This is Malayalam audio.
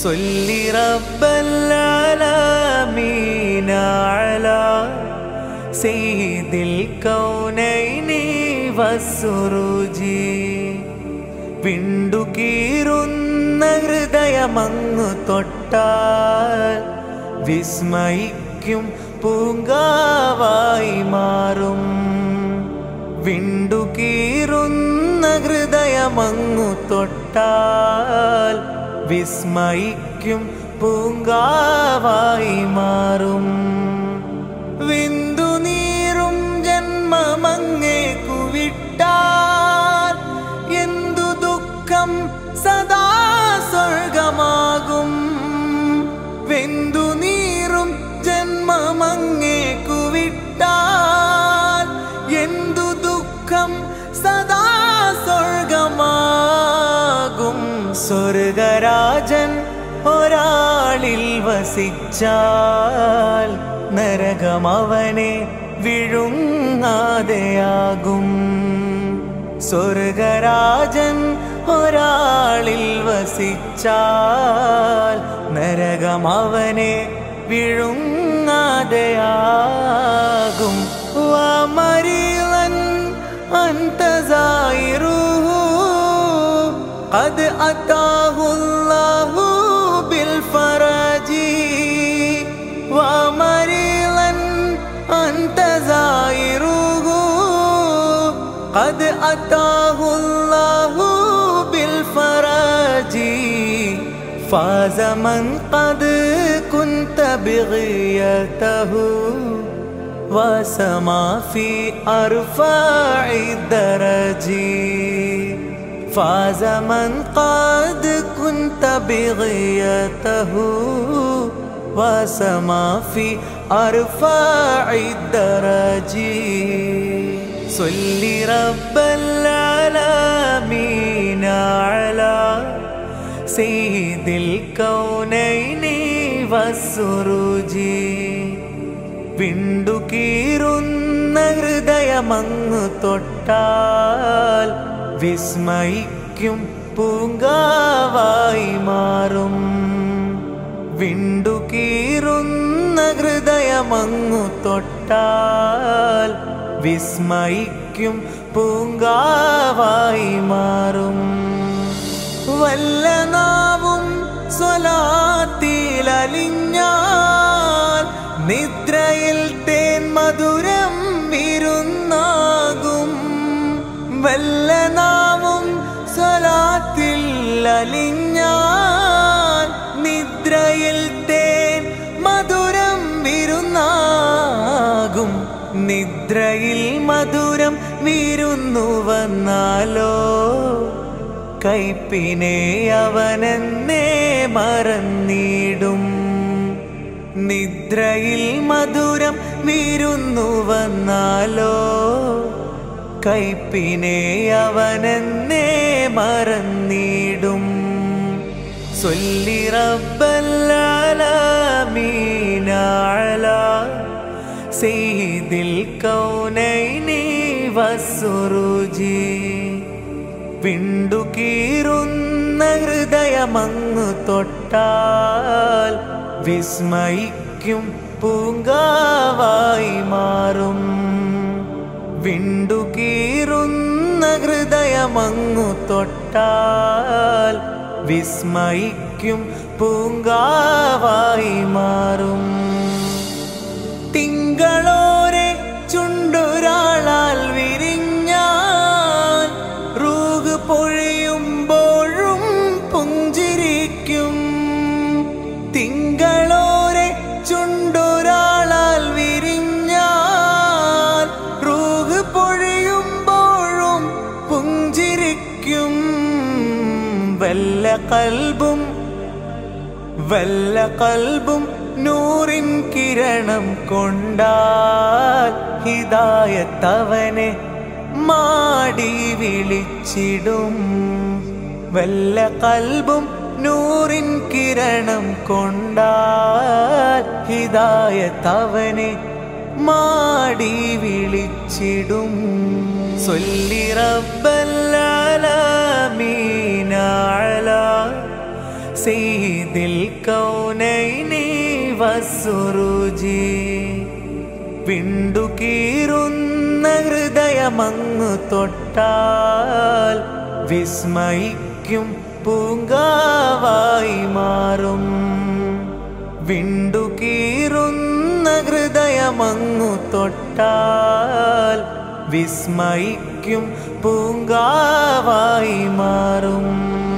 صل رب العالمين على سيد الكونين والسروج വിണ്ടുകീറുന്ന ഹൃദയമങ്ങു തൊട്ടാൽ വിസ്മയിക്കും പൂങ്കാവായി മാറും വിണ്ടുകീറുന്ന ഹൃദയമങ്ങു തൊട്ടാൽ വിസ്മയിക്കും പൂങ്കാവായി മാറും വിന്ദുനീറും ജന്മമങ്ങേ കുവിട്ടാൽ എന്തു ദുഃഖം സദാ സ്വർഗമാകും വെന്തുനീറും ജന്മമങ്ങേ കുവിട്ടാൽ എന്തു ദുഃഖം സദാ സ്വർഗമാകും സ്വർഗരാജൻ ഒരാളിൽ വസിച്ചാൽ നരകമവനെ വിഴുങ്ങാതെയാകും സ്വർഗരാജൻ ഒരാളിൽ വസിച്ചാൽ നരകമവനെ വിഴുങ്ങാതെയാകും വമരിളൻ അന്തസായിറുഹു قد أتاه الله بالفرج ومريضا أنت زائره قد أتاه الله بالفرج فاز من قد كنت بغيته وسما في أرفع الدرج فاز من قد كنت بغيته وسما في أرفع الدرج صل رب العالمين على سيد الكونين والسروج വിണ്ടുകീറുന്ന ഹൃദയമങ്ങു തൊട്ടാൽ വിസ്മയിക്കും പൂങ്കാവായി മാറും വിണ്ടുകീറുന്ന ഹൃദയമങ്ങു തൊട്ടാൽ വിസ്മയിക്കും പൂങ്കാവായി മാറും വല്ല നാവും സ്വലാത്തിലലിഞ്ഞാൽ നിദ്രയിൽ തേൻ മധുരം ഇരുന്നാകും വല്ല നാവും സ്വലാത്തിൽ അലിഞ്ഞാൽ നിദ്രയിൽ തേൻ മധുരം വിരുന്നാകും നിദ്രയിൽ മധുരം വിരുന്നു വന്നാലോ കൈപ്പിനെ അവനെന്നേ മറന്നിടും നിദ്രയിൽ മധുരം വിരുന്നു വന്നാലോ കൈപ്പിനെ അവനെന്നേ മറന്നിടും സൊല്ലി റബ്ബല്ലാലമീന അലാ സയ്യിദിൽ കൗനൈനി വസ്സുറുജി വിണ്ടുകീറുന്ന ഹൃദയമങ്ങു തൊട്ടാൽ വിസ്മയിക്കും പൂങ്കാവായി മാറും വിണ്ടുകീറുന്ന ഹൃദയമങ്ങു തൊട്ടാൽ വിസ്മയിക്കും പൂങ്കാവായി മാറും തിങ്കളോരെ ചുണ്ടൊരാളാൽ വിരിഞ്ഞാൽ റൂഹ് പൊഴിയുമ്പോഴും പുഞ്ചിരിക്കും തിങ്കളോരെ ചുണ്ടൊരാളാൽ വിരിഞ്ഞാൽ റൂഹ് പൊഴിയുമ്പോഴും പുഞ്ചിരിക്കും വല്ല കൽബും വല്ല കൽബും നൂറിൻ കിരണം കൊണ്ടാൽ ഹിദായത്തവനെ മാടി വിളിച്ചിടും വല്ല കൽബും നൂറിൻ കിരണം കൊണ്ടാൽ ഹിദായത്തവനെ മാടി വിളിച്ചിടും സൊല്ലി റബ്ബല്ലാലമീന അലാ സെയ്തിൽ കൗനൈനി വസുരുചി വിണ്ടുകീറുന്ന ഹൃദയമങ്ങു തൊട്ടാൽ വിസ്മയിക്കും പൂങ്കാവായി മാറും വിണ്ടുകീറുന്ന ഹൃദയമങ്ങു തൊട്ടാൽ വിസ്മയിക്കും പൂങ്കാവായി മാറും